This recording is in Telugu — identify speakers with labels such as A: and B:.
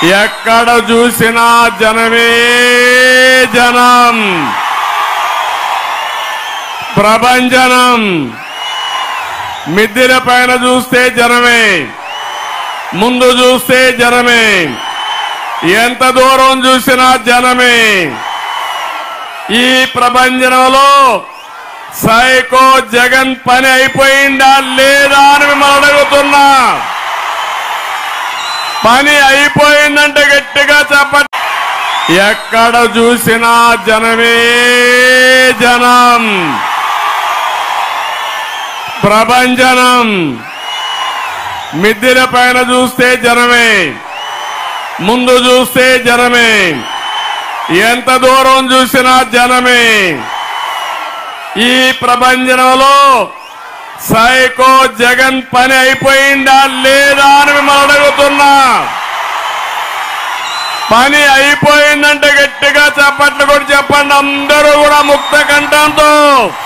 A: ఎక్కడ చూసినా జనమే జనం ప్రభంజనం మిద్దెల పైన చూస్తే జనమే ముందు చూస్తే జనమే ఎంత దూరం చూసినా జనమే ఈ ప్రభంజనంలో సైకో జగన్ పని అయిపోయిందా లేదా అని మిమ్మల్ని అడుగుతున్నా పని అయిపోయిందంటే గట్టిగా చెప్పండి ఎక్కడ చూసినా జనమే జనం ప్రభంజనం మిద్దెల పైన చూస్తే జనమే ముందు చూస్తే జనమే ఎంత దూరం చూసినా జనమే ఈ ప్రభంజనంలో సైకో జగన్ పని అయిపోయిందా లేదా అని మిమ్మల్ని అడుగుతున్నా పని అయిపోయిందంటే గట్టిగా చెప్పట్లు కూడా చెప్పండి అందరూ కూడా ముక్త కంఠంతో